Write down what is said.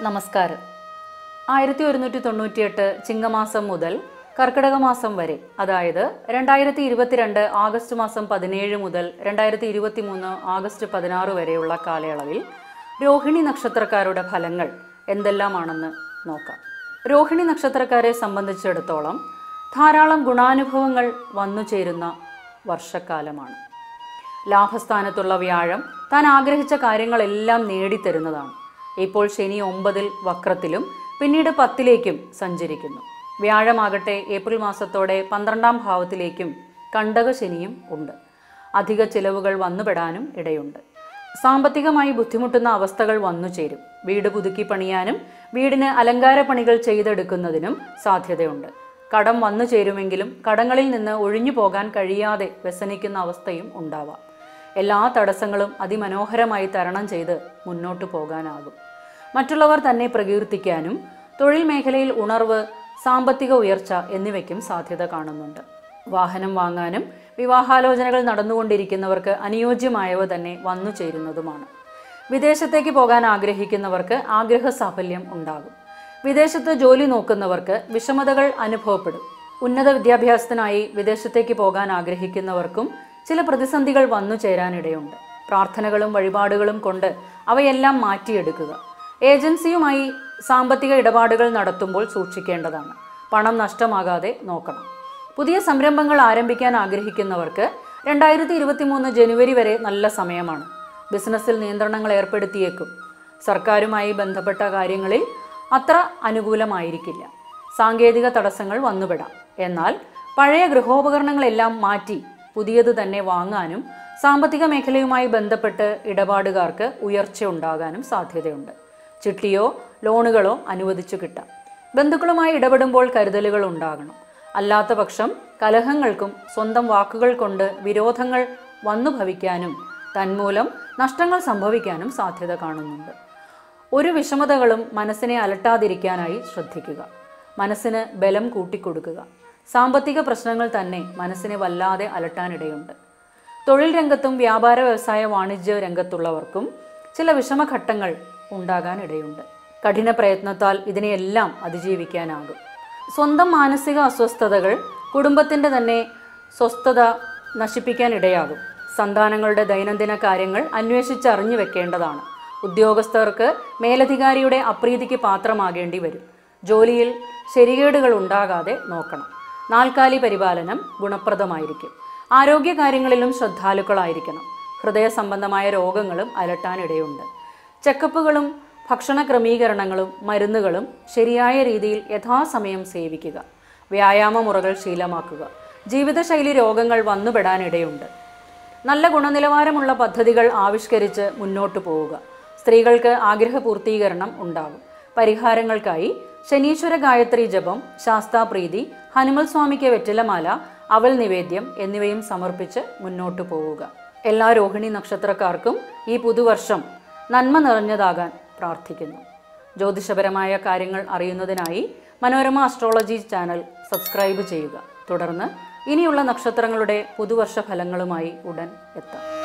നമസ്കാരം ആയിരത്തി ഒരുന്നൂറ്റി തൊണ്ണൂറ്റിയെട്ട് ചിങ്ങമാസം മുതൽ കർക്കിടക മാസം വരെ അതായത് രണ്ടായിരത്തി ഇരുപത്തിരണ്ട് ആഗസ്റ്റ് മാസം പതിനേഴ് മുതൽ രണ്ടായിരത്തി ഇരുപത്തി മൂന്ന് ആഗസ്റ്റ് പതിനാറ് വരെയുള്ള കാലയളവിൽ രോഹിണി നക്ഷത്രക്കാരുടെ ഫലങ്ങൾ എന്തെല്ലാമാണെന്ന് നോക്കാം രോഹിണി നക്ഷത്രക്കാരെ സംബന്ധിച്ചിടത്തോളം ധാരാളം ഗുണാനുഭവങ്ങൾ വന്നു ചേരുന്ന വർഷക്കാലമാണ് ലാഭസ്ഥാനത്തുള്ള വ്യാഴം താൻ ആഗ്രഹിച്ച കാര്യങ്ങളെല്ലാം നേടിത്തരുന്നതാണ് ഇപ്പോൾ ശനി ഒമ്പതിൽ വക്രത്തിലും പിന്നീട് പത്തിലേക്കും സഞ്ചരിക്കുന്നു വ്യാഴമാകട്ടെ ഏപ്രിൽ മാസത്തോടെ പന്ത്രണ്ടാം ഭാവത്തിലേക്കും കണ്ടക ശനിയും ഉണ്ട് അധിക ചിലവുകൾ വന്നുപെടാനും ഇടയുണ്ട് സാമ്പത്തികമായി ബുദ്ധിമുട്ടുന്ന അവസ്ഥകൾ വന്നു ചേരും വീട് പുതുക്കി പണിയാനും വീടിന് അലങ്കാര പണികൾ ചെയ്തെടുക്കുന്നതിനും സാധ്യതയുണ്ട് കടം വന്നു ചേരുമെങ്കിലും കടങ്ങളിൽ നിന്ന് ഒഴിഞ്ഞു പോകാൻ കഴിയാതെ വ്യസനിക്കുന്ന അവസ്ഥയും ഉണ്ടാവാം എല്ലാ തടസ്സങ്ങളും അതിമനോഹരമായി തരണം ചെയ്ത് മുന്നോട്ടു പോകാനാകും മറ്റുള്ളവർ തന്നെ പ്രകീർത്തിക്കാനും തൊഴിൽ മേഖലയിൽ ഉണർവ് സാമ്പത്തിക ഉയർച്ച എന്നിവയ്ക്കും സാധ്യത കാണുന്നുണ്ട് വാഹനം വാങ്ങാനും വിവാഹാലോചനകൾ നടന്നുകൊണ്ടിരിക്കുന്നവർക്ക് അനുയോജ്യമായവ തന്നെ വന്നു ചേരുന്നതുമാണ് വിദേശത്തേക്ക് പോകാൻ ആഗ്രഹിക്കുന്നവർക്ക് ആഗ്രഹ സാഫല്യം ഉണ്ടാകും വിദേശത്ത് ജോലി നോക്കുന്നവർക്ക് വിഷമതകൾ അനുഭവപ്പെടും ഉന്നത വിദ്യാഭ്യാസത്തിനായി വിദേശത്തേക്ക് പോകാൻ ആഗ്രഹിക്കുന്നവർക്കും ചില പ്രതിസന്ധികൾ വന്നു ചേരാനിടയുണ്ട് പ്രാർത്ഥനകളും വഴിപാടുകളും കൊണ്ട് അവയെല്ലാം മാറ്റിയെടുക്കുക ഏജൻസിയുമായി സാമ്പത്തിക ഇടപാടുകൾ നടത്തുമ്പോൾ സൂക്ഷിക്കേണ്ടതാണ് പണം നഷ്ടമാകാതെ നോക്കണം പുതിയ സംരംഭങ്ങൾ ആരംഭിക്കാൻ ആഗ്രഹിക്കുന്നവർക്ക് രണ്ടായിരത്തി ഇരുപത്തി മൂന്ന് ജനുവരി വരെ നല്ല സമയമാണ് ബിസിനസ്സിൽ നിയന്ത്രണങ്ങൾ ഏർപ്പെടുത്തിയേക്കും സർക്കാരുമായി ബന്ധപ്പെട്ട കാര്യങ്ങളിൽ അത്ര അനുകൂലമായിരിക്കില്ല സാങ്കേതിക തടസ്സങ്ങൾ വന്നുപെടാം എന്നാൽ പഴയ ഗൃഹോപകരണങ്ങളെല്ലാം മാറ്റി പുതിയത് തന്നെ വാങ്ങാനും സാമ്പത്തിക മേഖലയുമായി ബന്ധപ്പെട്ട് ഇടപാടുകാർക്ക് ഉയർച്ച ഉണ്ടാകാനും സാധ്യതയുണ്ട് ചിട്ടിയോ ലോണുകളോ അനുവദിച്ചു കിട്ടാം ബന്ധുക്കളുമായി ഇടപെടുമ്പോൾ കരുതലുകൾ ഉണ്ടാകണം അല്ലാത്ത പക്ഷം കലഹങ്ങൾക്കും സ്വന്തം വാക്കുകൾ കൊണ്ട് വിരോധങ്ങൾ വന്നു ഭവിക്കാനും തന്മൂലം നഷ്ടങ്ങൾ സംഭവിക്കാനും സാധ്യത കാണുന്നുണ്ട് ഒരു വിഷമതകളും മനസ്സിനെ അലട്ടാതിരിക്കാനായി ശ്രദ്ധിക്കുക മനസ്സിന് ബലം കൂട്ടിക്കൊടുക്കുക സാമ്പത്തിക പ്രശ്നങ്ങൾ തന്നെ മനസ്സിനെ വല്ലാതെ അലട്ടാനിടയുണ്ട് തൊഴിൽ രംഗത്തും വ്യാപാര വ്യവസായ വാണിജ്യ രംഗത്തുള്ളവർക്കും ചില വിഷമഘട്ടങ്ങൾ ഉണ്ടാകാൻ ഇടയുണ്ട് കഠിന പ്രയത്നത്താൽ ഇതിനെയെല്ലാം അതിജീവിക്കാനാകും സ്വന്തം മാനസിക അസ്വസ്ഥതകൾ കുടുംബത്തിൻ്റെ തന്നെ സ്വസ്ഥത നശിപ്പിക്കാൻ ഇടയാകും സന്താനങ്ങളുടെ ദൈനംദിന കാര്യങ്ങൾ അന്വേഷിച്ചറിഞ്ഞു വെക്കേണ്ടതാണ് ഉദ്യോഗസ്ഥർക്ക് മേലധികാരിയുടെ അപ്രീതിക്ക് പാത്രമാകേണ്ടി വരും ജോലിയിൽ ശരികേടുകൾ ഉണ്ടാകാതെ നോക്കണം നാൽക്കാലി പരിപാലനം ഗുണപ്രദമായിരിക്കും ആരോഗ്യകാര്യങ്ങളിലും ശ്രദ്ധാലുക്കളായിരിക്കണം ഹൃദയ സംബന്ധമായ രോഗങ്ങളും അലട്ടാനിടയുണ്ട് ചെക്കപ്പുകളും ഭക്ഷണ ക്രമീകരണങ്ങളും മരുന്നുകളും ശരിയായ രീതിയിൽ യഥാസമയം സേവിക്കുക വ്യായാമ മുറകൾ ശീലമാക്കുക ജീവിതശൈലി രോഗങ്ങൾ വന്നുപെടാനിടയുണ്ട് നല്ല ഗുണനിലവാരമുള്ള പദ്ധതികൾ ആവിഷ്കരിച്ച് മുന്നോട്ടു പോവുക സ്ത്രീകൾക്ക് ആഗ്രഹ പൂർത്തീകരണം ഉണ്ടാകും പരിഹാരങ്ങൾക്കായി ശനീശ്വര ഗായത്രി ജപം ശാസ്താപ്രീതി ഹനുമൽ സ്വാമിക്ക് വെറ്റിലമാല അവൽ നിവേദ്യം എന്നിവയും സമർപ്പിച്ച് മുന്നോട്ടു പോവുക എല്ലാ രോഹിണി നക്ഷത്രക്കാർക്കും ഈ പുതുവർഷം നന്മ നിറഞ്ഞതാകാൻ പ്രാർത്ഥിക്കുന്നു ജ്യോതിഷപരമായ കാര്യങ്ങൾ അറിയുന്നതിനായി മനോരമ അസ്ട്രോളജി ചാനൽ സബ്സ്ക്രൈബ് ചെയ്യുക തുടർന്ന് ഇനിയുള്ള നക്ഷത്രങ്ങളുടെ പുതുവർഷ ഫലങ്ങളുമായി ഉടൻ എത്താം